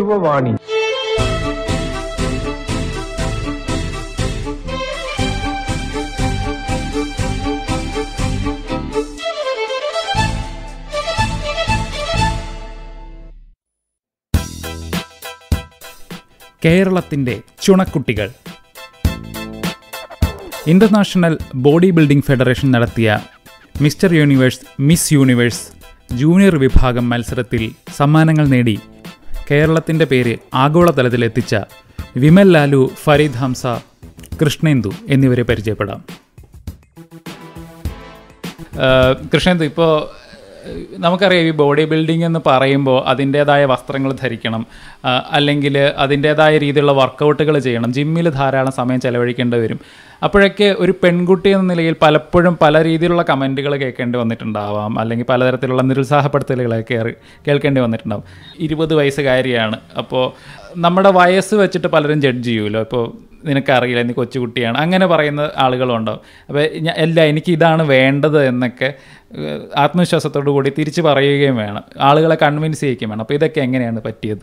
യുവവാണി കേരളത്തിൻ്റെ ചുണക്കുട്ടികൾ international body building federation നടത്തിയ mister universe miss universe junior വിഭാഗം മത്സരത്തിൽ സമ്മാനങ്ങൾ നേടി കേരളത്തിൻ്റെ പേര് ആഗോളതലത്തിൽ എത്തിച്ച വിമൽ ലാലു ഫരീദ് ഹംസ കൃഷ്ണേന്ദു എന്നിവരെ പരിചയപ്പെടാം ആഹ് കൃഷ്ണേന്ദു ഇപ്പോൾ നമുക്കറിയാം ഈ ബോഡി ബിൽഡിംഗ് എന്ന് പറയുമ്പോൾ അതിൻ്റേതായ വസ്ത്രങ്ങൾ ധരിക്കണം അല്ലെങ്കിൽ അതിൻ്റേതായ രീതിയിലുള്ള വർക്കൗട്ടുകൾ ചെയ്യണം ജിമ്മിൽ ധാരാളം സമയം ചെലവഴിക്കേണ്ടി വരും അപ്പോഴൊക്കെ ഒരു പെൺകുട്ടി എന്ന നിലയിൽ പലപ്പോഴും പല രീതിയിലുള്ള കമൻറ്റുകൾ കേൾക്കേണ്ടി വന്നിട്ടുണ്ടാവാം അല്ലെങ്കിൽ പലതരത്തിലുള്ള നിരുത്സാഹപ്പെടുത്തലുകളൊക്കെ കേറി- കേൾക്കേണ്ടി വന്നിട്ടുണ്ടാവും ഇരുപത് വയസ്സുകാരിയാണ് അപ്പോൾ നമ്മുടെ വയസ്സ് വെച്ചിട്ട് പലരും ജഡ്ജ് ചെയ്യുമല്ലോ ഇപ്പോൾ നിനക്കറിയില്ല നീ കൊച്ചുകുട്ടിയാണ് അങ്ങനെ പറയുന്ന ആളുകളുണ്ടാവും അപ്പോൾ ഞാൻ അല്ല എനിക്ക് ഇതാണ് വേണ്ടത് എന്നൊക്കെ ഏഹ്, ആത്മവിശ്വാസത്തോടു കൂടി തിരിച്ച് പറയുകയും വേണം ആളുകളെ കൺവിൻസ് ചെയ്യിക്കുകയും വേണം അപ്പോൾ ഇതൊക്കെ എങ്ങനെയാണ് പറ്റിയത്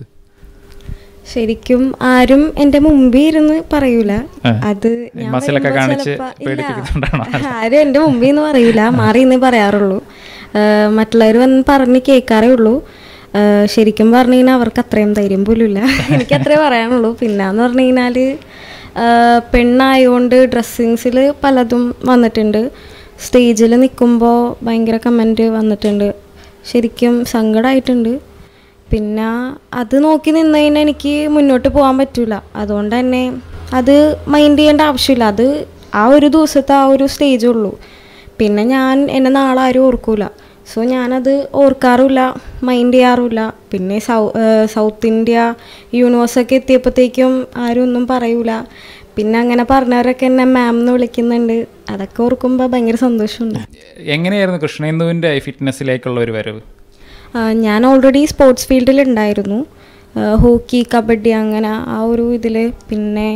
ശരിക്കും ആരും എന്റെ മുമ്പിൽ ഇരുന്ന് പറയൂല ആ. അത് ഞാൻ മസിലൊക്കെ വരുമ്പോ കാണിച്ച് ചിലപ്പോ- ഇല്ല. പേടിപ്പിക്കുന്നുണ്ടാണോ? ആരും എന്റെ മുമ്പിൽ നിന്ന് പറയൂല മാറി നിന്ന് പറയാറുള്ളൂ മറ്റുള്ളവർ വന്ന് പറഞ്ഞ് കേൾക്കാറേ ഉള്ളൂ ആ, ശരിക്കും പറഞ്ഞു കഴിഞ്ഞാൽ അവർക്ക് അത്രയും ധൈര്യം പോലും ഇല്ല എനിക്ക് അത്രേ പറയാനുള്ളൂ പിന്നെന്ന് പറഞ്ഞു കഴിഞ്ഞാൽ പെണ്ണായതുകൊണ്ട് ഡ്രസ്സിങ്സിൽ പലതും വന്നിട്ടുണ്ട് സ്റ്റേജിൽ നിൽക്കുമ്പോൾ ഭയങ്കര കമൻറ്റ് വന്നിട്ടുണ്ട് ശരിക്കും സങ്കടമായിട്ടുണ്ട് പിന്നെ അത് നോക്കി നിന്ന് കഴിഞ്ഞാൽ എനിക്ക് മുന്നോട്ട് പോകാൻ പറ്റൂല അതുകൊണ്ട് തന്നെ അത് മൈൻഡ് ചെയ്യേണ്ട ആവശ്യമില്ല അത് ആ ഒരു ദിവസത്തെ ആ ഒരു സ്റ്റേജേ ഉള്ളൂ പിന്നെ ഞാൻ എന്നെ നാളെ ആരും ഓർക്കൂല സോ ഞാനത് ഓർക്കാറുമില്ല മൈൻഡ് ചെയ്യാറുമില്ല പിന്നെ സൗ ഏഹ് സൗത്ത് ഇന്ത്യ യൂണിവേഴ്സൊക്കെ എത്തിയപ്പോഴത്തേക്കും ആരും ഒന്നും പറയൂല പിന്നെ അങ്ങനെ പറഞ്ഞവരൊക്കെ എന്നെ മാം എന്ന് വിളിക്കുന്നുണ്ട് അതൊക്കെ ഓർക്കുമ്പോൾ ഭയങ്കര സന്തോഷമുണ്ട് എങ്ങനെയായിരുന്നു കൃഷ്ണേന്ദുവിൻ്റെ ഈ ഒരു വരവ് ആ, ഞാൻ ഓൾറെഡി സ്പോർട്സ് ഫീൽഡിൽ ഉണ്ടായിരുന്നു ഹോക്കി കബഡി അങ്ങനെ ആ ഒരു ഇതിൽ പിന്നെ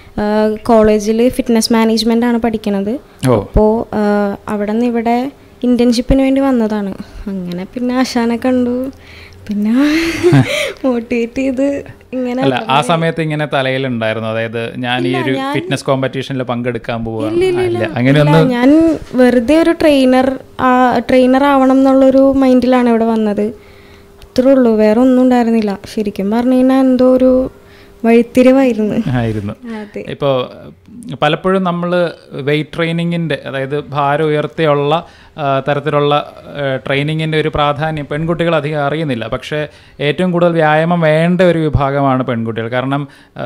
കോളേജിൽ ഫിറ്റ്നസ് മാനേജ്മെൻ്റ് ആണ് പഠിക്കണത് ഓ അപ്പോൾ അവിടെ നിന്ന് ഇവിടെ ഇൻറ്റേൺഷിപ്പിന് വേണ്ടി വന്നതാണ് അങ്ങനെ പിന്നെ ആശാനെ കണ്ടു പിന്നെ മോട്ടിവേറ്റ് ചെയ്ത് ഇങ്ങനെ അല്ല ആ സമയത്ത് ഇങ്ങനെ തലയിലുണ്ടായിരുന്നു അതായത് ഞാൻ ഈ ഒരു ഫിറ്റ്നസ് കോമ്പറ്റീഷനിൽ പങ്കെടുക്കാൻ പോവുകയാണ് അല്ല അങ്ങനെയൊന്നും ഇല്ല, ഞാൻ വെറുതെ ഒരു ട്രെയിനർ ട്രെയിനർ ആവണം എന്നുള്ളൊരു മൈൻഡിലാണ് ഇവിടെ വന്നത് അത്രേ ഉള്ളൂ വേറെ ഒന്നും ഉണ്ടായിരുന്നില്ല ശരിക്കും പറഞ്ഞു കഴിഞ്ഞാൽ എന്തോ ഒരു വഴിത്തിരിവായിരുന്നു ആയിരുന്നു അതെ ഇപ്പോൾ പലപ്പോഴും നമ്മൾ വെയിറ്റ് ട്രെയിനിങ്ങിൻ്റെ അതായത് ഭാരം ഉയർത്തിയുള്ള ആ, തരത്തിലുള്ള ട്രെയിനിങ്ങിൻ്റെ ഒരു പ്രാധാന്യം പെൺകുട്ടികൾ അധികം അറിയുന്നില്ല പക്ഷേ ഏറ്റവും കൂടുതൽ വ്യായാമം വേണ്ട ഒരു വിഭാഗമാണ് പെൺകുട്ടികൾ കാരണം ആ,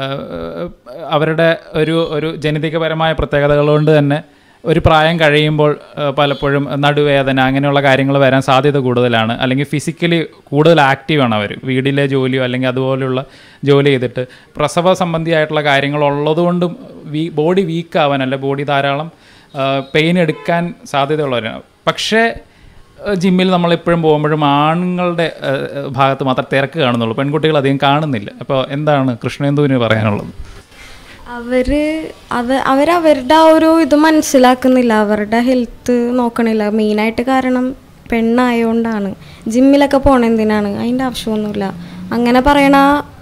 അവരുടെ ഒരു ഒരു ജനിതകപരമായ പ്രത്യേകതകൾ കൊണ്ട് തന്നെ ഒരു പ്രായം കഴിയുമ്പോൾ ആ, പലപ്പോഴും നടുവേദന അങ്ങനെയുള്ള കാര്യങ്ങൾ വരാൻ സാധ്യത കൂടുതലാണ് അല്ലെങ്കിൽ ഫിസിക്കലി കൂടുതൽ ആക്റ്റീവാണ് അവർ വീട്ടിലെ ജോലിയോ അല്ലെങ്കിൽ അതുപോലെയുള്ള ജോലി ചെയ്തിട്ട് പ്രസവ സംബന്ധിയായിട്ടുള്ള കാര്യങ്ങൾ ഉള്ളതുകൊണ്ടും വീ ബോഡി വീക്ക് ആവാൻ അല്ല ബോഡി ധാരാളം പെയിൻ എടുക്കാൻ സാധ്യതയുള്ളവരാണ് പക്ഷേ ജിമ്മിൽ നമ്മളെപ്പോഴും പോകുമ്പോഴും ആണുങ്ങളുടെ ആ, ഭാഗത്ത് മാത്രം തിരക്ക് കാണുന്നുള്ളൂ പെൺകുട്ടികൾ അധികം കാണുന്നില്ല അപ്പോൾ എന്താണ് കൃഷ്ണേന്ദുവിന് പറയാനുള്ളത് അവര് അവ അവരവരുടെ ആ ഒരു ഇത് മനസ്സിലാക്കുന്നില്ല അവരുടെ ഹെൽത്ത് നോക്കണില്ല മെയിനായിട്ട് കാരണം പെണ്ണായതുകൊണ്ടാണ് ജിമ്മിലൊക്കെ പോണ എന്തിനാണ് അതിൻ്റെ ആവശ്യമൊന്നുമില്ല അങ്ങനെ പറയണ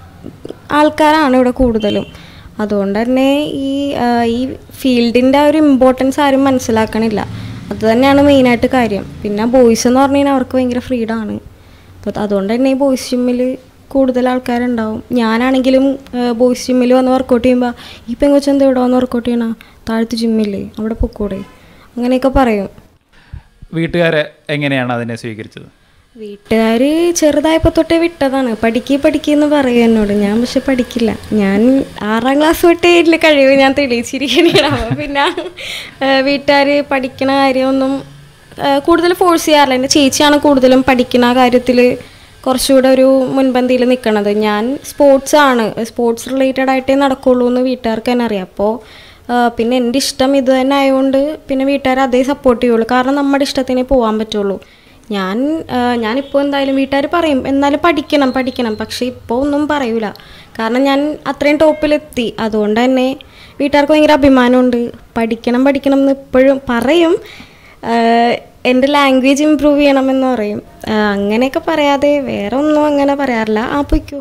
ആൾക്കാരാണ് ഇവിടെ കൂടുതലും അതുകൊണ്ട് തന്നെ ഈ ആ, ഈ ഫീൽഡിൻ്റെ ആ ഒരു ഇമ്പോർട്ടൻസ് ആരും മനസ്സിലാക്കണില്ല അത് തന്നെയാണ് മെയിനായിട്ട് കാര്യം പിന്നെ ബോയ്സ് എന്ന് പറഞ്ഞു കഴിഞ്ഞാൽ അവർക്ക് ഭയങ്കര ഫ്രീഡമാണ് അപ്പോൾ അതുകൊണ്ട് തന്നെ ഈ ബോയ്സ് ജിമ്മിൽ കൂടുതൽ ആൾക്കാരുണ്ടാവും ഞാനാണെങ്കിലും ബോയ്സ് ജിമ്മിൽ വന്ന് വർക്കൗട്ട് ചെയ്യുമ്പോൾ ഈ പെങ്കൊച്ചെന്താ ഇവിടെ വന്ന് വർക്കൗട്ട് ചെയ്യണ താഴത്ത് ജിമ്മില്ലേ അവിടെ പൊക്കൂടെ അങ്ങനെയൊക്കെ പറയും വീട്ടുകാരെ എങ്ങനെയാണ് അതിനെ സ്വീകരിച്ചത് വീട്ടുകാർ ചെറുതായപ്പോൾ തൊട്ടേ വിട്ടതാണ് പഠിക്കുക പഠിക്കുകയെന്ന് പറയും എന്നോട് ഞാൻ പക്ഷെ പഠിക്കില്ല ഞാൻ ആറാം ക്ലാസ് തൊട്ടേ ഇതിൽ കഴിവ് ഞാൻ തെളിയിച്ചിരിക്കുകയാണ് അപ്പോൾ പിന്നെ വീട്ടുകാർ പഠിക്കണ കാര്യമൊന്നും ആ, കൂടുതൽ ഫോഴ്സ് ചെയ്യാറില്ല എൻ്റെ ചേച്ചിയാണ് കൂടുതലും പഠിക്കുന്ന കാര്യത്തിൽ കുറച്ചുകൂടെ ഒരു മുൻപന്തിയിൽ നിൽക്കണത് ഞാൻ സ്പോർട്സ് ആണ് സ്പോർട്സ് റിലേറ്റഡ് ആയിട്ടേ നടക്കുള്ളൂ എന്ന് വീട്ടുകാർക്ക് തന്നെ അറിയാം അപ്പോൾ പിന്നെ എൻ്റെ ഇഷ്ടം ഇത് തന്നെ ആയതുകൊണ്ട് പിന്നെ വീട്ടുകാർ അതേ സപ്പോർട്ട് ചെയ്യുള്ളൂ കാരണം നമ്മുടെ ഇഷ്ടത്തിനേ പോകാൻ പറ്റുള്ളൂ ഞാൻ ആ, ഞാനിപ്പോൾ എന്തായാലും വീട്ടുകാർ പറയും എന്നാലും പഠിക്കണം പഠിക്കണം പക്ഷേ ഇപ്പോൾ ഒന്നും പറയൂല കാരണം ഞാൻ അത്രയും ടോപ്പിലെത്തി അതുകൊണ്ട് തന്നെ വീട്ടുകാർക്ക് ഭയങ്കര അഭിമാനമുണ്ട് പഠിക്കണം പഠിക്കണം എന്ന് ഇപ്പോഴും പറയും ആ, എൻ്റെ ലാംഗ്വേജ് ഇമ്പ്രൂവ് ചെയ്യണമെന്ന് പറയും ആ, അങ്ങനെയൊക്കെ പറയാതെ വേറെ ഒന്നും അങ്ങനെ പറയാറില്ല ആ പൊയ്ക്കോ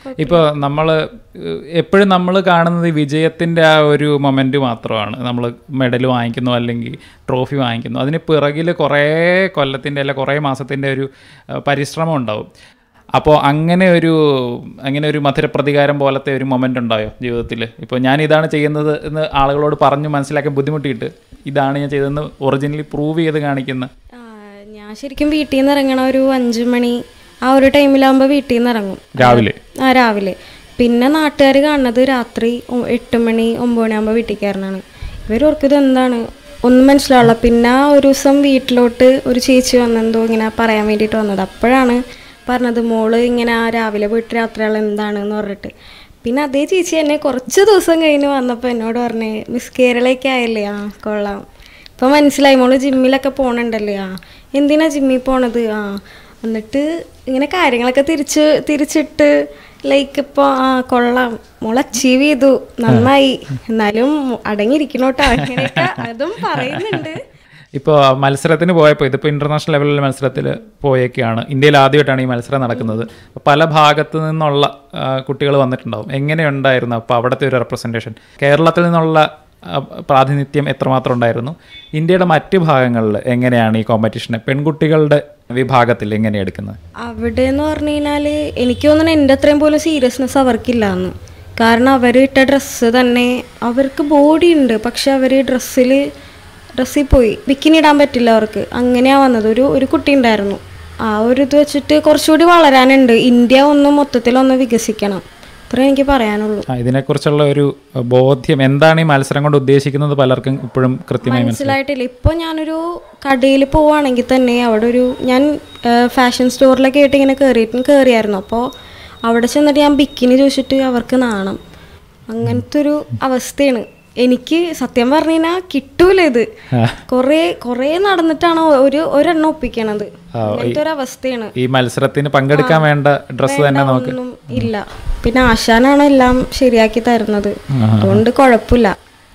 ഇപ്പോൾ നമ്മൾ എപ്പോഴും നമ്മൾ കാണുന്നത് ഈ വിജയത്തിൻ്റെ ആ ഒരു മൊമെൻ്റ് മാത്രമാണ് നമ്മൾ മെഡൽ വാങ്ങിക്കുന്നു അല്ലെങ്കിൽ ട്രോഫി വാങ്ങിക്കുന്നു അതിന് പിറകിൽ കുറേ കൊല്ലത്തിൻ്റെ അല്ല കുറേ മാസത്തിൻ്റെ ഒരു ആ, പരിശ്രമം ഉണ്ടാവും അപ്പോൾ അങ്ങനെ ഒരു അങ്ങനെ ഒരു മധുരപ്രതികാരം പോലത്തെ ഒരു മൊമെൻ്റ് ഉണ്ടായോ ജീവിതത്തിൽ ഇപ്പോൾ ഞാൻ ഇതാണ് ചെയ്യുന്നത് എന്ന് ആളുകളോട് പറഞ്ഞു മനസ്സിലാക്കാൻ ബുദ്ധിമുട്ടിയിട്ട് ഇതാണ് ഞാൻ ചെയ്തതെന്ന് ഒറിജിനലി പ്രൂവ് ചെയ്ത് കാണിക്കുന്ന ആ, ഞാൻ ശരിക്കും വീട്ടിൽ നിന്ന് ഇറങ്ങണ ഒരു അഞ്ചു മണി ആ ഒരു ടൈമിലാകുമ്പോൾ വീട്ടിൽ നിന്ന് ഇറങ്ങും രാവിലെ ആ രാവിലെ പിന്നെ നാട്ടുകാർ കാണുന്നത് രാത്രി ഒ- എട്ട് മണി ഒമ്പത് മണിയാകുമ്പോൾ വീട്ടിൽ കയറണാണ് ഇവർ ഓർക്കും ഇത് എന്താണ് ഒന്നും മനസ്സിലാവില്ല പിന്നെ ആ ഒരു ദിവസം വീട്ടിലോട്ട് ഒരു ചേച്ചി വന്നെന്തോ ഇങ്ങനെ പറയാൻ വേണ്ടിയിട്ട് വന്നത് അപ്പോഴാണ് പറഞ്ഞത് മോള് ഇങ്ങനെ ആ രാവിലെ പോയിട്ട് രാത്രിയാൾ എന്താണെന്ന് പറഞ്ഞിട്ട് പിന്നെ അതേ ചേച്ചി എന്നെ കുറച്ച് ദിവസം കഴിഞ്ഞ് വന്നപ്പോൾ എന്നോട് പറഞ്ഞേ മിസ് കേരളയ്ക്ക് ആയല്ലേ ആ കൊള്ളാം ഇപ്പം മനസ്സിലായി മോള് ജിമ്മിലൊക്കെ പോണണ്ടല്ലേ ആ എന്തിനാ ജിമ്മിൽ പോണത് ആ എന്നിട്ട് ഇങ്ങനെ കാര്യങ്ങളൊക്കെ തിരിച്ച് തിരിച്ചിട്ട് ലൈക്ക് ഇപ്പോൾ ആ കൊള്ളാം മോൾ അച്ചീവ് ചെയ്തു നന്നായി എന്നാലും അടങ്ങിയിരിക്കണോട്ടോ അങ്ങനെയൊക്കെ അതും പറയുന്നുണ്ട് ഇപ്പോൾ മത്സരത്തിന് പോയപ്പോൾ ഇതിപ്പോൾ ഇൻ്റർനാഷണൽ ലെവലിലെ മത്സരത്തിൽ പോയേക്കാണ് ഇന്ത്യയിൽ ആദ്യമായിട്ടാണ് ഈ മത്സരം നടക്കുന്നത് അപ്പോൾ പല ഭാഗത്തു നിന്നുള്ള കുട്ടികൾ വന്നിട്ടുണ്ടാവും എങ്ങനെയുണ്ടായിരുന്നു അപ്പോൾ അവിടുത്തെ ഒരു റെപ്രസെൻറ്റേഷൻ കേരളത്തിൽ നിന്നുള്ള ആ, പ്രാതിനിധ്യം എത്രമാത്രം ഉണ്ടായിരുന്നു ഇന്ത്യയുടെ മറ്റ് ഭാഗങ്ങളിൽ എങ്ങനെയാണ് ഈ കോമ്പറ്റീഷനെ പെൺകുട്ടികളുടെ വിഭാഗത്തിൽ എങ്ങനെയാണ് എടുക്കുന്നത് അവിടെ എന്ന് പറഞ്ഞു കഴിഞ്ഞാൽ എനിക്ക് തോന്നുന്നു എൻ്റെ അത്രയും പോലും സീരിയസ്നെസ് അവർക്കില്ല എന്ന് കാരണം അവർ ഇട്ട ഡ്രസ്സ് തന്നെ അവർക്ക് ബോഡി ഉണ്ട് പക്ഷെ അവർ ഡ്രസ്സിൽ ഡ്രസ്സിൽ പോയി ബിക്കിനി ഇടാൻ പറ്റില്ല അവർക്ക് അങ്ങനെയാണ് വന്നത് ഒരു ഒരു കുട്ടി ഉണ്ടായിരുന്നു ആ ഒരു ഇത് വെച്ചിട്ട് കുറച്ചുകൂടി വളരാനുണ്ട് ഇന്ത്യ ഒന്ന് മൊത്തത്തിലൊന്ന് വികസിക്കണം അത്രേ എനിക്ക് പറയാനുള്ളൂ ആ, ഇതിനെക്കുറിച്ചുള്ള ഒരു ബോധ്യം എന്താണ് ഈ മത്സരം കൊണ്ട് ഉദ്ദേശിക്കുന്നത് പലർക്കും ഇപ്പോഴും കൃത്യമായി മനസ്സിലായി മനസ്സിലായിട്ടില്ല ഇപ്പോൾ ഞാനൊരു കടയിൽ പോവുകയാണെങ്കിൽ തന്നെ അവിടെ ഒരു ഞാൻ ഫാഷൻ സ്റ്റോറിലൊക്കെ ആയിട്ട് ഇങ്ങനെ കയറിയിട്ടും കയറിയായിരുന്നു അപ്പോൾ അവിടെ ചെന്നിട്ട് ഞാൻ ബിക്കിനി ചോദിച്ചിട്ട് അവർക്ക് നാണം അങ്ങനത്തെ ഒരു അവസ്ഥയാണ് എനിക്ക് സത്യം പറഞ്ഞു കഴിഞ്ഞാൽ കിട്ടൂല ഇത് കുറേ കുറേ നടന്നിട്ടാണ് ഒരു ഒരെണ്ണം ഒപ്പിക്കണത് അങ്ങനത്തെ ഒരു അവസ്ഥയാണ് ഈ മത്സരത്തിന് പങ്കെടുക്കാൻ വേണ്ട ഡ്രസ്സ് തന്നെ നമുക്ക് ഒന്നും ഇല്ല പിന്നെ ആശാനാണ് എല്ലാം ശരിയാക്കി തരുന്നത് അതുകൊണ്ട് കുഴപ്പമില്ല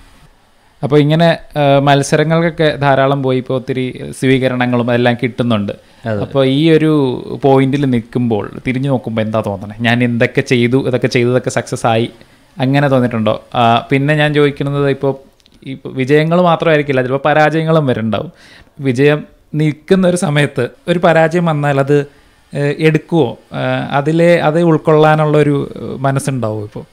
അപ്പോൾ ഇങ്ങനെ ആ, മത്സരങ്ങൾക്കൊക്കെ ധാരാളം പോയി ഇപ്പോൾ ഒത്തിരി സ്വീകരണങ്ങളും എല്ലാം കിട്ടുന്നുണ്ട് അപ്പോൾ ഈ ഒരു പോയിന്റിൽ നിൽക്കുമ്പോൾ തിരിഞ്ഞു നോക്കുമ്പോൾ എന്താ തോന്നണേ ഞാൻ എന്തൊക്കെ ചെയ്തു ഇതൊക്കെ ചെയ്തതൊക്കെ സക്സസ് ആയി അങ്ങനെ തോന്നിയിട്ടുണ്ടോ ആ, പിന്നെ ഞാൻ ചോദിക്കുന്നത് ഇപ്പോൾ ഇപ്പോൾ വിജയങ്ങൾ മാത്രമായിരിക്കില്ല ചിലപ്പോൾ പരാജയങ്ങളും വരുന്നുണ്ടാവും വിജയം നിൽക്കുന്ന ഒരു സമയത്ത് ഒരു പരാജയം വന്നാൽ അത് ഏഹ്, എടുക്കുവോ ഏഹ്, അതിലെ അത് ഉൾക്കൊള്ളാനുള്ള ഒരു ഏഹ്, മനസ്സുണ്ടാവുമോ ഇപ്പോൾ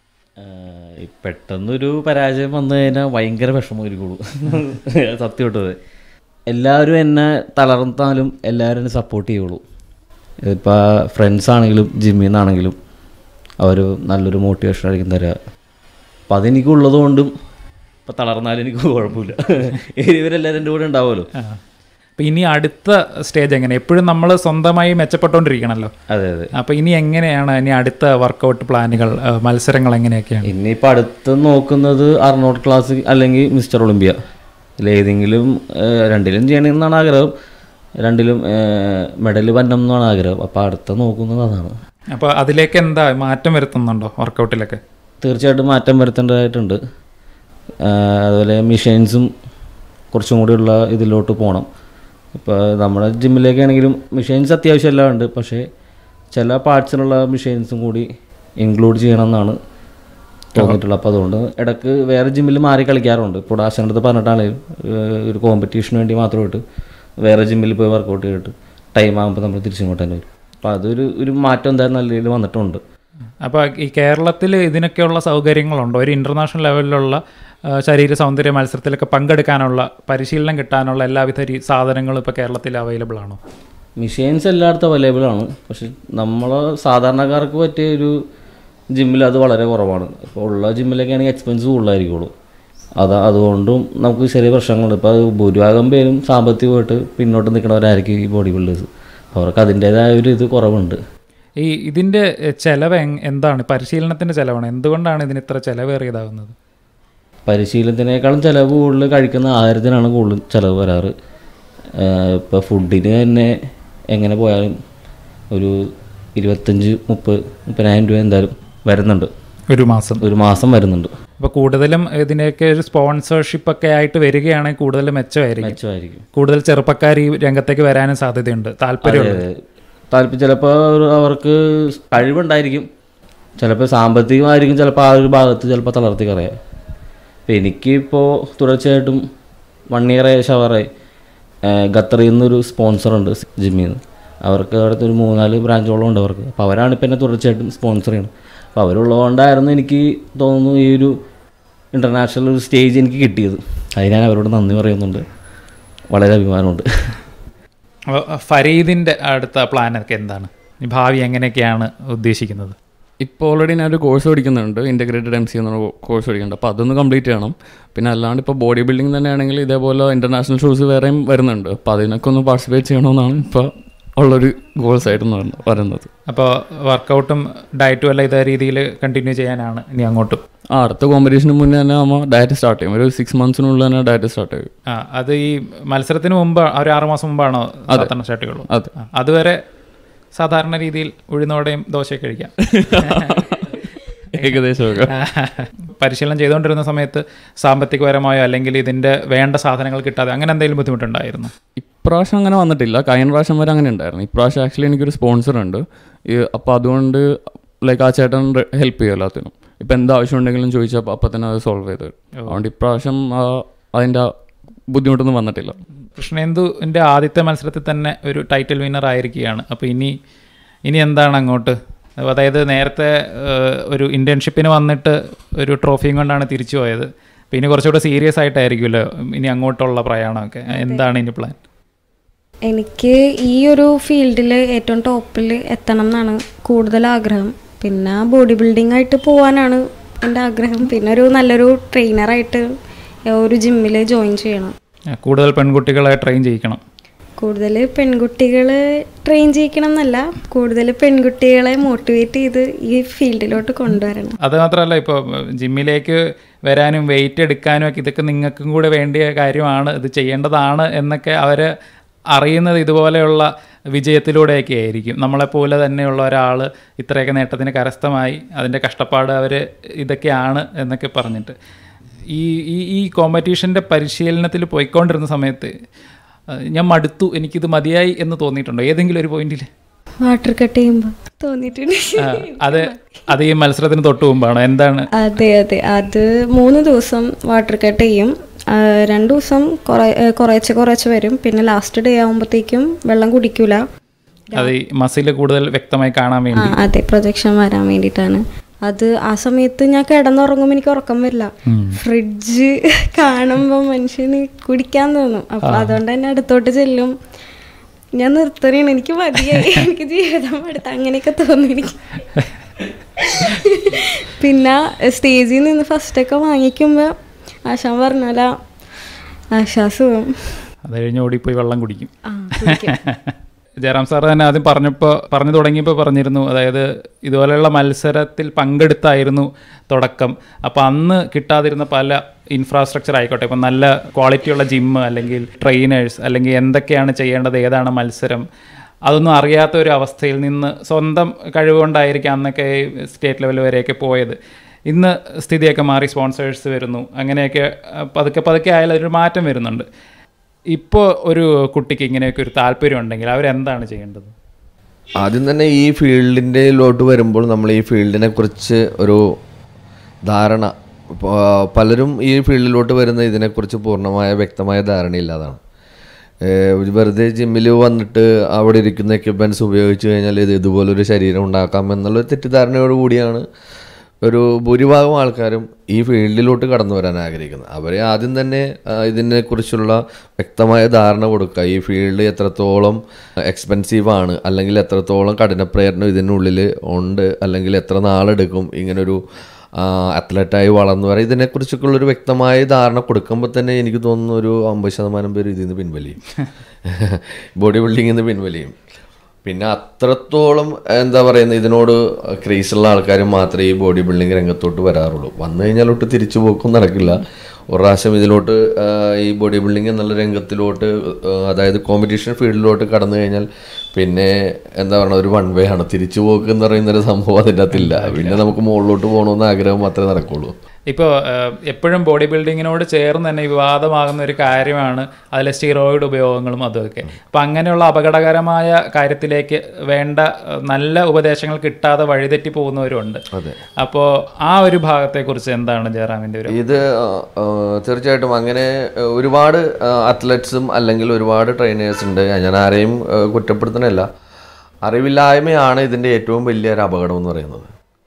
ആഹ് ഈ പെട്ടെന്നൊരു പരാജയം വന്നു കഴിഞ്ഞാൽ ഭയങ്കര വിഷമമായിരിക്കുള്ളൂ സത്യം ഇട്ടത് എല്ലാവരും എന്നെ തളർന്നാലും എല്ലാവരും എന്നെ സപ്പോർട്ട് ചെയ്യുള്ളൂ ഇപ്പോൾ ഫ്രണ്ട്സ് ആണെങ്കിലും ജിമ്മിൽ നിന്നാണെങ്കിലും അവർ നല്ലൊരു മോട്ടിവേഷൻ ആയിരിക്കും തരിക അപ്പം അതെനിക്കുള്ളത് കൊണ്ടും ഇപ്പം തളർന്നാലും എനിക്ക് കുഴപ്പമില്ല ഇവരെല്ലാവരും എൻ്റെ കൂടെ ഉണ്ടാവുമല്ലോ അപ്പോൾ ഇനി അടുത്ത സ്റ്റേജ് എങ്ങനെ എപ്പോഴും നമ്മൾ സ്വന്തമായി മെച്ചപ്പെട്ടുകൊണ്ടിരിക്കണമല്ലോ അതെ അതെ അപ്പോൾ ഇനി എങ്ങനെയാണ് ഇനി അടുത്ത വർക്കൗട്ട് പ്ലാനുകൾ ഏഹ്, മത്സരങ്ങൾ എങ്ങനെയൊക്കെയാണ് ഇനിയിപ്പോൾ അടുത്ത് നോക്കുന്നത് അർണോട്ട് ക്ലാസ് അല്ലെങ്കിൽ മിസ്റ്റർ ഒളിമ്പിയ ഇതിലേതെങ്കിലും ഏഹ്, രണ്ടിലും ചെയ്യണമെന്നാണ് ആഗ്രഹം രണ്ടിലും മെഡൽ വരണം എന്നാണ് ആഗ്രഹം അപ്പോൾ അടുത്ത നോക്കുന്നത് അതാണ് അപ്പോൾ അതിലേക്ക് എന്താ മാറ്റം വരുത്തുന്നുണ്ടോ വർക്കൗട്ടിലൊക്കെ തീർച്ചയായിട്ടും മാറ്റം വരുത്തേണ്ടതായിട്ടുണ്ട് ഏഹ്, അതുപോലെ മിഷീൻസും കുറച്ചും കൂടിയുള്ള ഇതിലോട്ട് പോകണം ഇപ്പോൾ നമ്മുടെ ജിമ്മിലേക്കാണെങ്കിലും മിഷീൻസ് അത്യാവശ്യം എല്ലാം ഉണ്ട് പക്ഷേ ചില പാർട്സിനുള്ള മിഷീൻസും കൂടി ഇൻക്ലൂഡ് ചെയ്യണമെന്നാണ് തോന്നിയിട്ടുള്ളത് അപ്പോൾ അതുകൊണ്ട് ഇടയ്ക്ക് വേറെ ജിമ്മിൽ മാറി കളിക്കാറുണ്ട് ഇപ്പോൾ ഡാശൻ്റെ അടുത്ത് പറഞ്ഞിട്ടാണെങ്കിലും ഏഹ്, ഒരു കോമ്പറ്റീഷന് വേണ്ടി മാത്രമായിട്ട് വേറെ ജിമ്മിൽ പോയി വർക്കൗട്ട് ചെയ്തിട്ട് ടൈം ആകുമ്പോൾ നമ്മൾ തിരിച്ചിങ്ങോട്ട് തന്നെ വരും അപ്പോൾ അതൊരു ഒരു മാറ്റം എന്തായാലും നല്ല രീതിയിൽ വന്നിട്ടുണ്ട് അപ്പോൾ ഈ കേരളത്തിൽ ഇതിനൊക്കെയുള്ള സൗകര്യങ്ങളുണ്ടോ ഒരു ഇൻ്റർനാഷണൽ ലെവലിലുള്ള ആ, ശരീര സൗന്ദര്യ മത്സരത്തിലൊക്കെ പങ്കെടുക്കാനുള്ള പരിശീലനം കിട്ടാനുള്ള എല്ലാവിധ രീ- സാധനങ്ങളും ഇപ്പോൾ കേരളത്തിൽ അവൈലബിൾ ആണോ മെഷീൻസ് എല്ലായിടത്തും അവൈലബിൾ ആണ് പക്ഷെ നമ്മൾ സാധാരണക്കാർക്ക് പറ്റിയ ഒരു ജിമ്മിൽ അത് വളരെ കുറവാണ് ഇപ്പോൾ ഉള്ള ജിമ്മിലൊക്കെ ആണെങ്കിൽ എക്സ്പെൻസ് കൂടുതലായിരിക്കുള്ളൂ അത് അതുകൊണ്ടും നമുക്ക് ചെറിയ പ്രശ്നങ്ങളുണ്ട് ഇപ്പോൾ അത് ഭൂരിഭാഗം പേരും സാമ്പത്തികമായിട്ട് പിന്നോട്ട് നിൽക്കുന്നവരായിരിക്കും ഈ ബോഡി ബിൽഡേഴ്സ് അവർക്ക് അതിൻ്റേതായ ഒരു ഇത് കുറവുണ്ട് ഈ ഇതിൻ്റെ ചിലവ് എങ്- എന്താണ് പരിശീലനത്തിൻ്റെ ചിലവാണ് എന്തുകൊണ്ടാണ് ഇതിന് ഇത്ര ചിലവേറിയതാകുന്നത് പരിശീലനത്തിനേക്കാളും ചിലവ് കൂടുതൽ കഴിക്കുന്ന ആഹാരത്തിനാണ് കൂടുതൽ ചിലവ് വരാറ് ഇപ്പോൾ ഫുഡിന് തന്നെ എങ്ങനെ പോയാലും ഒരു ഇരുപത്തഞ്ച് മുപ്പത് മുപ്പതിനായിരം രൂപ എന്തായാലും വരുന്നുണ്ട് ഒരു മാസം ഒരു മാസം വരുന്നുണ്ട് അപ്പോൾ കൂടുതലും ഇതിൻ്റെയൊക്കെ ഒരു സ്പോൺസർഷിപ്പ് ഒക്കെ ആയിട്ട് വരികയാണെങ്കിൽ കൂടുതൽ മെച്ചമായിരിക്കും മെച്ചമായിരിക്കും കൂടുതൽ ചെറുപ്പക്കാർ ഈ രംഗത്തേക്ക് വരാനും സാധ്യതയുണ്ട് താല്പര്യമുണ്ട് താല്പര്യം ചിലപ്പോൾ അവർക്ക് കഴിവുണ്ടായിരിക്കും ചിലപ്പോൾ സാമ്പത്തികമായിരിക്കും ചിലപ്പോൾ ആ ഒരു ഭാഗത്ത് ചിലപ്പോൾ തളർത്തി കളയാം അപ്പോൾ എനിക്കിപ്പോൾ തുടർച്ചയായിട്ടും വൺ ഇയർ ഷവറായി ഖത്തറിൽ നിന്നൊരു സ്പോൺസറുണ്ട് ജിമ്മിൽ നിന്ന് അവർക്ക് അടുത്ത് ഒരു മൂന്നാല് ബ്രാഞ്ചോളം ഉണ്ട് അവർക്ക് അപ്പോൾ അവരാണ് ഇപ്പം എന്നെ തുടർച്ചയായിട്ടും സ്പോൺസർ ചെയ്യുന്നത് അപ്പോൾ അവരുള്ളതുകൊണ്ടായിരുന്നു എനിക്ക് തോന്നുന്നു ഈ ഒരു ഇൻ്റർനാഷണൽ ഒരു സ്റ്റേജ് എനിക്ക് കിട്ടിയത് അതിന് ഞാൻ അവരോട് നന്ദി പറയുന്നുണ്ട് വളരെ അഭിമാനമുണ്ട് അപ്പോൾ ഫരീദിൻ്റെ അടുത്ത പ്ലാനൊക്കെ എന്താണ് ഈ ഭാവി എങ്ങനെയൊക്കെയാണ് ഉദ്ദേശിക്കുന്നത് ഇപ്പോൾ ഓൾറെഡി ഞാനൊരു കോഴ്സ് പഠിക്കുന്നുണ്ട് ഇൻറ്റഗ്രേറ്റഡ് എം സി എന്ന കോഴ്സ് പഠിക്കുന്നുണ്ട് അപ്പോൾ അതൊന്ന് കംപ്ലീറ്റ് ചെയ്യണം പിന്നെ അല്ലാണ്ട് ഇപ്പോൾ ബോഡി ബിൽഡിംഗ് തന്നെയാണെങ്കിൽ ഇതേപോലെ ഇൻ്റർനാഷണൽ ഷോസ് വേറെയും വരുന്നുണ്ട് അപ്പോൾ അതിനൊക്കെ ഒന്ന് പാർട്ടിസിപ്പേറ്റ് ചെയ്യണമെന്നാണ് ഇപ്പോൾ ഉള്ളൊരു ഗോൾസ് ആയിട്ട് വരുന്ന- വരുന്നത് അപ്പോൾ വർക്കൗട്ടും ഡയറ്റും എല്ലാം ഇതേ രീതിയിൽ കണ്ടിന്യൂ ചെയ്യാനാണ് ഇനി അങ്ങോട്ടും ആ അടുത്ത കോമ്പറ്റീഷന് മുന്നേ തന്നെ നമ്മൾ ഡയറ്റ് സ്റ്റാർട്ട് ചെയ്യും ഒരു സിക്സ് മന്ത്സിനുള്ളിൽ തന്നെ ഡയറ്റ് സ്റ്റാർട്ട് ചെയ്യും ആ അത് ഈ മത്സരത്തിന് മുമ്പ് ഒരു ആറ് മാസം മുമ്പാണോ സാധാരണ സ്റ്റാർട്ട് ചെയ്യുള്ളൂ അതെ. ആ, അതുവരെ സാധാരണ രീതിയിൽ ഉഴുന്നോടെയും ദോശയൊക്കെ കഴിക്കാം ഏകദേശമൊക്കെ പരിശീലനം ചെയ്തുകൊണ്ടിരുന്ന സമയത്ത് സാമ്പത്തികപരമായോ അല്ലെങ്കിൽ ഇതിൻ്റെ വേണ്ട സാധനങ്ങൾ കിട്ടാതെ അങ്ങനെ എന്തെങ്കിലും ബുദ്ധിമുട്ടുണ്ടായിരുന്നു ഇപ്രാവശ്യം അങ്ങനെ വന്നിട്ടില്ല കഴിഞ്ഞ പ്രാവശ്യം വരെ അങ്ങനെ ഉണ്ടായിരുന്നു ഇപ്രാവശ്യം ആക്ച്വലി എനിക്കൊരു സ്പോൺസർ ഉണ്ട് ഈ- അപ്പോൾ അതുകൊണ്ട് ലൈക്ക് ആ ചേട്ടൻ ഹെൽപ്പ് ചെയ്യും എല്ലാത്തിനും ഇപ്പം എന്ത് ആവശ്യം ഉണ്ടെങ്കിലും ചോദിച്ചാൽ അപ്പം തന്നെ അത് സോൾവ് ചെയ്ത് തരും അതുകൊണ്ട് ഇപ്രാവശ്യം ആ, അതിൻ്റെ ബുദ്ധിമുട്ടൊന്നും വന്നിട്ടില്ല കൃഷ്ണേന്ദുവിൻ്റെ ആദ്യത്തെ മത്സരത്തിൽ തന്നെ ഒരു ടൈറ്റിൽ വിന്നർ ആയിരിക്കുകയാണ് അപ്പോൾ ഇനി ഇനി എന്താണ് അങ്ങോട്ട് അതായത് നേരത്തെ ഏഹ്, ഒരു ഇൻറ്റേൺഷിപ്പിന് വന്നിട്ട് ഒരു ട്രോഫിയും കൊണ്ടാണ് തിരിച്ചു പോയത് അപ്പോൾ ഇനി കുറച്ചുകൂടെ സീരിയസ് ആയിട്ടായിരിക്കുമല്ലോ ഇനി അങ്ങോട്ടുള്ള പ്രയാണമൊക്കെ എന്താണ് ഇനി പ്ലാൻ എനിക്ക് ഈ ഒരു ഫീൽഡിൽ ഏറ്റവും ടോപ്പിൽ എത്തണം എന്നാണ് കൂടുതൽ ആഗ്രഹം പിന്നെ ബോഡി ബിൽഡിംഗ് ആയിട്ട് പോകാനാണ് എൻ്റെ ആഗ്രഹം പിന്നെ ഒരു നല്ലൊരു ട്രെയിനറായിട്ട് ഒരു ജിമ്മിൽ ജോയിൻ ചെയ്യണം കൂടുതൽ പെൺകുട്ടികളെ ട്രെയിൻ ചെയ്യിക്കണം കൂടുതൽ പെൺകുട്ടികൾ ട്രെയിൻ ചെയ്യിക്കണം എന്നല്ല കൂടുതൽ പെൺകുട്ടികളെ മോട്ടിവേറ്റ് ചെയ്ത് ഈ ഫീൽഡിലോട്ട് കൊണ്ടുവരണം അത് മാത്രമല്ല ഇപ്പോൾ ജിമ്മിലേക്ക് വരാനും വെയിറ്റ് എടുക്കാനും ഒക്കെ ഇതൊക്കെ നിങ്ങൾക്കും കൂടെ വേണ്ടിയ കാര്യമാണ് ഇത് ചെയ്യേണ്ടതാണ് എന്നൊക്കെ അവർ അറിയുന്നത് ഇതുപോലെയുള്ള വിജയത്തിലൂടെയൊക്കെ ആയിരിക്കും നമ്മളെപ്പോലെ തന്നെയുള്ള ഒരാൾ ഇത്രയൊക്കെ നേട്ടത്തിന് കരസ്ഥമായി അതിൻ്റെ കഷ്ടപ്പാട് അവർ ഇതൊക്കെയാണ് എന്നൊക്കെ പറഞ്ഞിട്ട് ഈ ഈ ഈ കോമ്പറ്റീഷൻ്റെ പരിശീലനത്തിൽ പോയിക്കൊണ്ടിരുന്ന സമയത്ത് അഹ് ഞാൻ മടുത്തു എനിക്കിത് മതിയായി എന്ന് തോന്നിയിട്ടുണ്ടോ ഏതെങ്കിലും ഒരു പോയിന്റിൽ വാട്ടർ കട്ട് ചെയ്യുമ്പോൾ തോന്നിയിട്ടുണ്ട് അത് അത് ഈ മത്സരത്തിന് തൊട്ട് മുമ്പാണോ എന്താണ് അതെ അതെ അത് മൂന്ന് ദിവസം വാട്ടർ കട്ട് ചെയ്യും ആ, രണ്ട് ദിവസം കുറേ കുറേശ്ശെ കുറേശ്ശെ വരും പിന്നെ ലാസ്റ്റ് ഡേ ആകുമ്പോഴത്തേക്കും വെള്ളം കുടിക്കൂല അത് ഈ മസിൽ കൂടുതൽ വ്യക്തമായി കാണാൻ ആ വേണ്ടി അതെ പ്രൊജക്ഷൻ വരാൻ വേണ്ടിയിട്ടാണ് അത് ആ സമയത്ത് ഞാൻ കിടന്നുറങ്ങുമ്പോൾ എനിക്ക് ഉറക്കം വരില്ല ഫ്രിഡ്ജ് കാണുമ്പോൾ മനുഷ്യന് കുടിക്കാൻ തോന്നും അപ്പൊ അതുകൊണ്ട് തന്നെ അടുത്തോട്ട് ചെല്ലും ഞാൻ നിർത്തണേണ് എനിക്ക് മതിയായി എനിക്ക് ജീവിതം അടുത്ത് അങ്ങനെയൊക്കെ തോന്നി എനിക്ക് പിന്നെ സ്റ്റേജിൽ നിന്ന് ഫസ്റ്റൊക്കെ വാങ്ങിക്കുമ്പോൾ ആശാൻ പറഞ്ഞാല ആശ്വാസവും അത് കഴിഞ്ഞ് ഓടിപ്പോയി വെള്ളം കുടിക്കും ആ കുടിക്കും. ജയറാം സാർ തന്നെ ആദ്യം പറഞ്ഞപ്പോൾ പറഞ്ഞു തുടങ്ങിയപ്പോൾ പറഞ്ഞിരുന്നു അതായത് ഇതുപോലെയുള്ള മത്സരത്തിൽ പങ്കെടുത്തായിരുന്നു തുടക്കം അപ്പോൾ അന്ന് കിട്ടാതിരുന്ന പല ഇൻഫ്രാസ്ട്രക്ചർ ആയിക്കോട്ടെ ഇപ്പം നല്ല ക്വാളിറ്റിയുള്ള ജിമ്മ് അല്ലെങ്കിൽ ട്രെയിനേഴ്സ് അല്ലെങ്കിൽ എന്തൊക്കെയാണ് ചെയ്യേണ്ടത് ഏതാണ് മത്സരം അതൊന്നും അറിയാത്ത ഒരു അവസ്ഥയിൽ നിന്ന് സ്വന്തം കഴിവുകൊണ്ടായിരിക്കും അന്നൊക്കെ സ്റ്റേറ്റ് ലെവൽ വരെയൊക്കെ പോയത് ഇന്ന് സ്ഥിതിയൊക്കെ മാറി സ്പോൺസേഴ്സ് വരുന്നു അങ്ങനെയൊക്കെ അഹ് പതുക്കെ പതുക്കെ ആയാലും ഒരു മാറ്റം വരുന്നുണ്ട് ഇപ്പോൾ ഒരു കുട്ടിക്ക് ഇങ്ങനെയൊക്കെ ഒരു താല്പര്യം ഉണ്ടെങ്കിൽ അവരെന്താണ് ചെയ്യേണ്ടത് ആദ്യം തന്നെ ഈ ഫീൽഡിൻ്റെ ലോട്ട് വരുമ്പോൾ നമ്മൾ ഈ ഫീൽഡിനെ കുറിച്ച് ഒരു ധാരണ ഇപ്പോ, പലരും ഈ ഫീൽഡിലോട്ട് വരുന്ന ഇതിനെക്കുറിച്ച് പൂർണ്ണമായ വ്യക്തമായ ധാരണയില്ലാതാണ് ഏഹ് വെറുതെ ജിമ്മിൽ വന്നിട്ട് അവിടെ ഇരിക്കുന്ന എക്യുപ്മെൻറ്റ്സ് ഉപയോഗിച്ച് കഴിഞ്ഞാൽ ഇത് ഇതുപോലൊരു ശരീരം ഉണ്ടാക്കാം എന്നുള്ളൊരു തെറ്റിദ്ധാരണയോട് കൂടിയാണ് ഒരു ഭൂരിഭാഗം ആൾക്കാരും ഈ ഫീൽഡിലോട്ട് കടന്നു വരാൻ ആഗ്രഹിക്കുന്നത് അവരെ ആദ്യം തന്നെ ആ, ഇതിനെക്കുറിച്ചുള്ള വ്യക്തമായ ധാരണ കൊടുക്കുക ഈ ഫീൽഡ് എത്രത്തോളം എക്സ്പെൻസീവ് ആണ് അല്ലെങ്കിൽ എത്രത്തോളം കഠിന പ്രയത്നം ഇതിനുള്ളിൽ ഉണ്ട് അല്ലെങ്കിൽ എത്ര നാളെടുക്കും ഇങ്ങനൊരു അത്ലറ്റായി വളർന്നു വരാൻ ഇതിനെക്കുറിച്ചൊക്കെ ഒരു വ്യക്തമായ ധാരണ കൊടുക്കുമ്പോൾ തന്നെ എനിക്ക് തോന്നുന്നു ഒരു അമ്പത് ശതമാനം പേര് ഇതിൽ നിന്ന് പിൻവലിയും ബോഡി ബിൽഡിങ്ങിൽ നിന്ന് പിൻവലിയും പിന്നെ അത്രത്തോളം എന്താ പറയുന്നത് ഇതിനോട് ക്രേസുള്ള ആൾക്കാർ മാത്രമേ ഈ ബോഡി ബിൽഡിംഗ് രംഗത്തോട്ട് വരാറുള്ളൂ വന്നു കഴിഞ്ഞാൽ ഒട്ട് തിരിച്ചു പോക്കും നടക്കില്ല ഒരു പ്രാവശ്യം ഇതിലോട്ട് ആ, ഈ ബോഡി ബിൽഡിംഗ് എന്നുള്ള രംഗത്തിലോട്ട് ആ, അതായത് കോമ്പറ്റീഷൻ ഫീൽഡിലോട്ട് കടന്നു കഴിഞ്ഞാൽ പിന്നെ എന്താ പറയുക ഒരു വൺ വേ ആണ് തിരിച്ചു പോക്ക് എന്ന് പറയുന്ന ഒരു സംഭവം അതിൻ്റെ അകത്തില്ല പിന്നെ നമുക്ക് മുകളിലോട്ട് പോകണമെന്ന് ആഗ്രഹം മാത്രമേ നടക്കുള്ളൂ ഇപ്പോൾ എപ്പോഴും ബോഡി ബിൽഡിങ്ങിനോട് ചേർന്ന് തന്നെ വിവാദമാകുന്ന ഒരു കാര്യമാണ് അതിലെ സ്റ്റീറോയിഡ് ഉപയോഗങ്ങളും അതുമൊക്കെ അപ്പം അങ്ങനെയുള്ള അപകടകരമായ കാര്യത്തിലേക്ക് വേണ്ട ഏഹ്, നല്ല ഉപദേശങ്ങൾ കിട്ടാതെ വഴിതെറ്റി പോകുന്നവരുണ്ട് അപ്പോൾ ആ ഒരു ഭാഗത്തെക്കുറിച്ച് എന്താണ് ജയറാമിൻ്റെ ഒരു ഇത് ആ, ആ, തീർച്ചയായിട്ടും അങ്ങനെ ആ, ഒരുപാട് അത്ലറ്റ്സും അല്ലെങ്കിൽ ഒരുപാട് ട്രെയിനേഴ്സ് ഉണ്ട് ഞാൻ ആരെയും ആ, കുറ്റപ്പെടുത്തണല്ല അറിവില്ലായ്മയാണ് ഇതിൻ്റെ ഏറ്റവും വലിയൊരു അപകടം എന്ന് പറയുന്നത്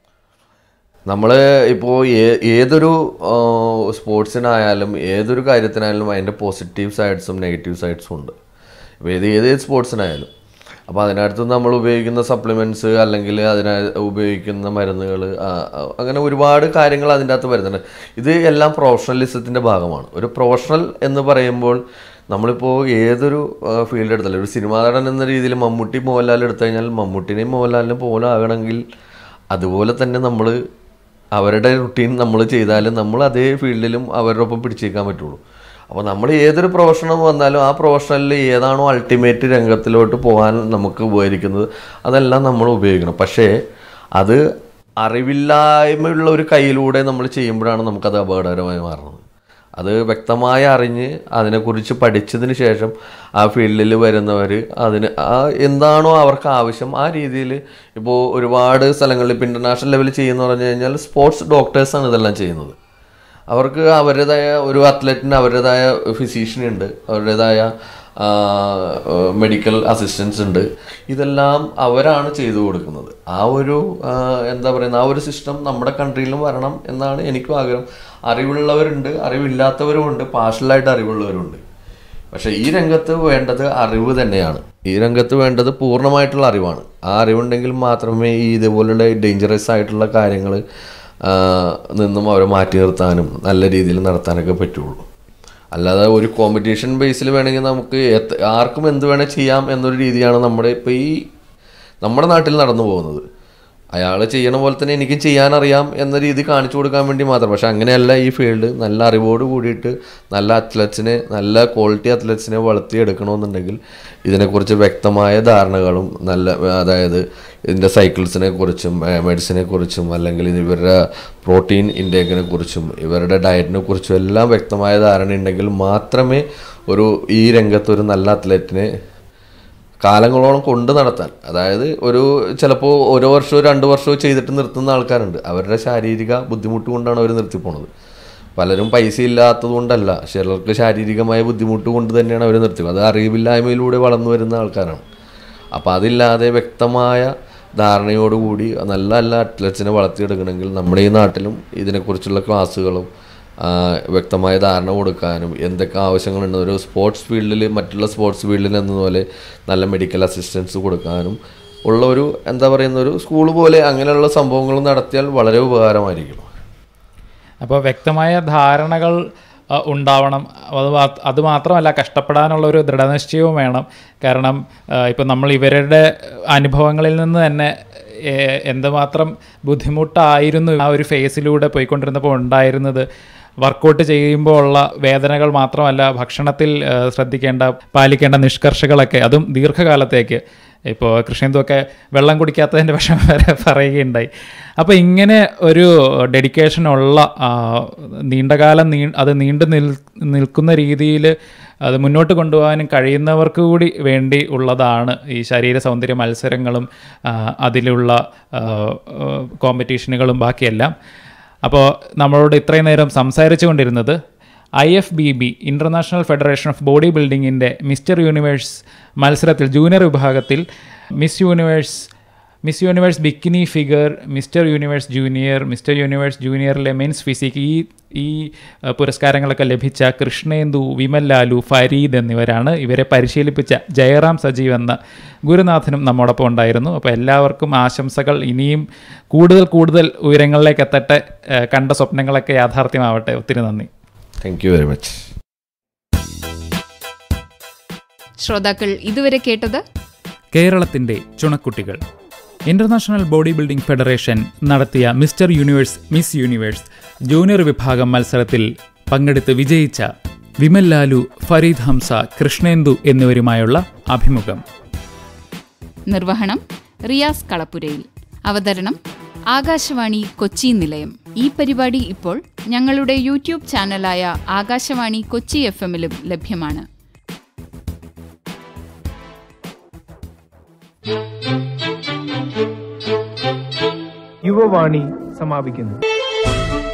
നമ്മൾ ഇപ്പോൾ ഏതൊരു ആ, സ്പോർട്സിനായാലും ഏതൊരു കാര്യത്തിനായാലും അതിൻ്റെ പോസിറ്റീവ് സൈഡ്സും നെഗറ്റീവ് സൈഡ്സും ഉണ്ട് ഇപ്പോൾ ഏത് ഏത് സ്പോർട്സിനായാലും അപ്പോൾ അതിനകത്ത് നമ്മൾ ഉപയോഗിക്കുന്ന സപ്ലിമെൻറ്റ്സ് അല്ലെങ്കിൽ അതിന ഉപയോഗിക്കുന്ന മരുന്നുകൾ അങ്ങനെ ഒരുപാട് കാര്യങ്ങൾ അതിൻ്റെ അകത്ത് വരുന്നുണ്ട് ഇത് എല്ലാം പ്രൊഫഷണലിസത്തിൻ്റെ ഭാഗമാണ് ഒരു പ്രൊഫഷണൽ എന്ന് പറയുമ്പോൾ നമ്മളിപ്പോൾ ഏതൊരു ഫീൽഡ് എടുത്താലും ഒരു സിനിമാ നടൻ എന്ന രീതിയിൽ മമ്മൂട്ടി മോഹൻലാൽ എടുത്തു കഴിഞ്ഞാൽ മമ്മൂട്ടിനെയും മോഹൻലാലിനെയും പോലെ ആകണമെങ്കിൽ അതുപോലെ തന്നെ നമ്മൾ അവരുടെ റുട്ടീൻ നമ്മൾ ചെയ്താൽ നമ്മൾ അതേ ഫീൽഡിലും അവരുടെ ഒപ്പം പിടിച്ചേക്കാൻ പറ്റുള്ളൂ അപ്പോൾ നമ്മൾ ഏതൊരു പ്രൊഫഷണം വന്നാലും ആ പ്രൊഫഷണലിൽ ഏതാണോ അൾട്ടിമേറ്റ് രംഗത്തിലോട്ട് പോകാൻ നമുക്ക് ഉപകരിക്കുന്നത് അതെല്ലാം നമ്മൾ ഉപയോഗിക്കണം പക്ഷേ അത് അറിവില്ലായ്മയുള്ള ഒരു കയ്യിലൂടെ നമ്മൾ ചെയ്യുമ്പോഴാണ് നമുക്കത് അപകടകരമായി മാറുന്നത് അത് വ്യക്തമായി അറിഞ്ഞ് അതിനെക്കുറിച്ച് പഠിച്ചതിന് ശേഷം ആ ഫീൽഡിൽ വരുന്നവർ അതിന് ആ എന്താണോ അവർക്ക് ആവശ്യം ആ രീതിയിൽ ഇപ്പോൾ ഒരുപാട് സ്ഥലങ്ങളിൽ ഇപ്പോൾ ഇൻ്റർനാഷണൽ ലെവലിൽ ചെയ്യുന്ന പറഞ്ഞു കഴിഞ്ഞാൽ സ്പോർട്സ് ഡോക്ടേഴ്സാണ് ഇതെല്ലാം ചെയ്യുന്നത് അവർക്ക് അവരുടേതായ ഒരു അത്ലറ്റിന് അവരുടേതായ ഫിസീഷ്യൻ ഉണ്ട് അവരുടേതായ മെഡിക്കൽ അസിസ്റ്റൻസ് ഉണ്ട് ഇതെല്ലാം അവരാണ് ചെയ്തു കൊടുക്കുന്നത് ആ ഒരു ആ, എന്താ പറയുന്നത് ആ ഒരു സിസ്റ്റം നമ്മുടെ കൺട്രിയിലും വരണം എന്നാണ് എനിക്കും ആഗ്രഹം അറിവുള്ളവരുണ്ട് അറിവില്ലാത്തവരുമുണ്ട് പാർഷ്യലായിട്ട് അറിവുള്ളവരുണ്ട് പക്ഷേ ഈ രംഗത്ത് വേണ്ടത് അറിവ് തന്നെയാണ് ഈ രംഗത്ത് വേണ്ടത് പൂർണ്ണമായിട്ടുള്ള അറിവാണ് ആ അറിവുണ്ടെങ്കിൽ മാത്രമേ ഈ ഇതുപോലുള്ള ഡേഞ്ചറസ് ആയിട്ടുള്ള കാര്യങ്ങൾ നിന്നും അവരെ മാറ്റി നിർത്താനും നല്ല രീതിയിൽ നടത്താനൊക്കെ പറ്റുള്ളൂ അല്ലാതെ ഒരു കോമ്പറ്റീഷൻ ബേസിൽ വേണമെങ്കിൽ നമുക്ക് എത്ര- ആർക്കും എന്ത് വേണേൽ ചെയ്യാം എന്നൊരു രീതിയാണ് നമ്മുടെ ഇപ്പോൾ ഈ നമ്മുടെ നാട്ടിൽ നടന്നു പോകുന്നത് അയാൾ ചെയ്യണ പോലെ തന്നെ എനിക്കും ചെയ്യാനറിയാം എന്ന രീതി കാണിച്ചു കൊടുക്കാൻ വേണ്ടി മാത്രം പക്ഷെ അങ്ങനെയല്ല ഈ ഫീൽഡ് നല്ല അറിവോട് കൂടിയിട്ട് നല്ല അത്ലറ്റ്സിനെ നല്ല ക്വാളിറ്റി അത്ലറ്റ്സിനെ വളർത്തിയെടുക്കണമെന്നുണ്ടെങ്കിൽ ഇതിനെക്കുറിച്ച് വ്യക്തമായ ധാരണകളും നല്ല അതായത് ഇതിൻ്റെ സൈക്കിൾസിനെ കുറിച്ചും മെഡിസിനെ കുറിച്ചും അല്ലെങ്കിൽ ഇത് ഇവരുടെ പ്രോട്ടീൻ ഇൻടേക്കിനെ കുറിച്ചും ഇവരുടെ ഡയറ്റിനെ കുറിച്ചും എല്ലാം വ്യക്തമായ ധാരണ ഉണ്ടെങ്കിൽ മാത്രമേ ഒരു ഈ രംഗത്ത് ഒരു നല്ല അത്ലറ്റിനെ കാലങ്ങളോളം കൊണ്ട് നടത്താൻ അതായത് ഒരു ചിലപ്പോൾ ഓരോ വർഷമോ രണ്ട് വർഷമോ ചെയ്തിട്ട് നിർത്തുന്ന ആൾക്കാരുണ്ട് അവരുടെ ശാരീരിക ബുദ്ധിമുട്ട് കൊണ്ടാണ് അവർ നിർത്തിപ്പോണത് പലരും പൈസ ഇല്ലാത്തത് കൊണ്ടല്ല ചിലർക്ക് ശാരീരികമായ ബുദ്ധിമുട്ട് കൊണ്ട് തന്നെയാണ് അവർ നിർത്തിയത് അത് അറിവില്ലായ്മയിലൂടെ വളർന്നു വരുന്ന ആൾക്കാരാണ് അപ്പോൾ അതില്ലാതെ വ്യക്തമായ ധാരണയോടുകൂടി നല്ല നല്ല അത്ലറ്റ്സിനെ വളർത്തിയെടുക്കണമെങ്കിൽ നമ്മുടെ ഈ നാട്ടിലും ഇതിനെക്കുറിച്ചുള്ള ക്ലാസ്സുകളും ആ, വ്യക്തമായ ധാരണ കൊടുക്കാനും എന്തൊക്കെ ആവശ്യങ്ങളുണ്ട് ഒരു സ്പോർട്സ് ഫീൽഡിൽ മറ്റുള്ള സ്പോർട്സ് ഫീൽഡിൽ എന്നതുപോലെ നല്ല മെഡിക്കൽ അസിസ്റ്റൻസ് കൊടുക്കാനും ഉള്ള ഒരു എന്താ പറയുന്ന ഒരു സ്കൂൾ പോലെ അങ്ങനെയുള്ള സംഭവങ്ങൾ നടത്തിയാൽ വളരെ ഉപകാരമായിരിക്കും അപ്പോൾ വ്യക്തമായ ധാരണകൾ അ, ഉണ്ടാവണം അത് മാ- അത് മാത്രമല്ല കഷ്ടപ്പെടാനുള്ള ഒരു ദൃഢനിശ്ചയവും വേണം കാരണം ഇപ്പം നമ്മൾ ഇവരുടെ അനുഭവങ്ങളിൽ നിന്ന് തന്നെ ഏ, എന്തുമാത്രം ബുദ്ധിമുട്ടായിരുന്നു ആ ഒരു ഫേസിലൂടെ പോയിക്കൊണ്ടിരുന്നപ്പോൾ ഉണ്ടായിരുന്നത് വർക്കൗട്ട് ചെയ്യുമ്പോൾ ഉള്ള വേദനകൾ മാത്രമല്ല ഭക്ഷണത്തിൽ ആ, ശ്രദ്ധിക്കേണ്ട പാലിക്കേണ്ട നിഷ്കർഷകളൊക്കെ അതും ദീർഘകാലത്തേക്ക് ഇപ്പോൾ കൃഷ്ണന്തൊക്കെ വെള്ളം കുടിക്കാത്തതിൻ്റെ വിഷമം വരെ പറയുകയുണ്ടായി അപ്പോൾ ഇങ്ങനെ ഒരു ഡെഡിക്കേഷൻ ഉള്ള ആ, നീണ്ടകാലം നീ അത് നീണ്ടു നിൽ നിൽക്കുന്ന രീതിയിൽ അത് മുന്നോട്ട് കൊണ്ടുപോകാനും കഴിയുന്നവർക്ക് കൂടി വേണ്ടി ഉള്ളതാണ് ഈ ശരീര സൗന്ദര്യ മത്സരങ്ങളും ആ, അതിലുള്ള ആ, ആ, കോമ്പറ്റീഷനുകളും ബാക്കിയെല്ലാം അപ്പോൾ നമ്മളോട് ഇത്രയും നേരം സംസാരിച്ചു കൊണ്ടിരുന്നത് I F B B international federation of body ബിൽഡിങ്ങിൻ്റെ മിസ്റ്റർ യൂണിവേഴ്സ് മത്സരത്തിൽ ജൂനിയർ വിഭാഗത്തിൽ miss universe miss universe bikini figure mister universe junior mister universe ജൂനിയറിലെ മെൻസ് ഫിസിക് ഈ ഈ അഹ്, പുരസ്കാരങ്ങളൊക്കെ ലഭിച്ച കൃഷ്ണേന്ദു വിമൽ ലാലു ഫരീദ് എന്നിവരാണ് ഇവരെ പരിശീലിപ്പിച്ച ജയറാം സജീവ് എന്ന ഗുരുനാഥനും നമ്മോടൊപ്പം ഉണ്ടായിരുന്നു അപ്പോൾ എല്ലാവർക്കും ആശംസകൾ ഇനിയും കൂടുതൽ കൂടുതൽ ഉയരങ്ങളിലേക്ക് എത്തട്ടെ അഹ്, കണ്ട സ്വപ്നങ്ങളൊക്കെ യാഥാർത്ഥ്യമാവട്ടെ ഒത്തിരി നന്ദി താങ്ക് യു വെരി മച്ച് ശ്രോതാക്കൾ ഇതുവരെ കേട്ടത് കേരളത്തിൻ്റെ ചുണക്കുട്ടികൾ ഇന്റർനാഷണൽ ബോഡി ബിൽഡിംഗ് ഫെഡറേഷൻ നടത്തിയ mister universe miss universe junior വിഭാഗം മത്സരത്തിൽ പങ്കെടുത്ത് വിജയിച്ച വിമൽ ലാലു ഫരീദ് ഹംസ കൃഷ്ണേന്ദു എന്നിവരുമായുള്ള അഭിമുഖം നിർവഹണം റിയാസ് കളപ്പുരയിൽ അവതരണം ആകാശവാണി കൊച്ചി നിലയം ഈ പരിപാടി ഇപ്പോൾ ഞങ്ങളുടെ യൂട്യൂബ് ചാനലായ ആകാശവാണി കൊച്ചി എഫ് എമ്മിലും ലഭ്യമാണ് യുവവാണി സമാപിക്കുന്നു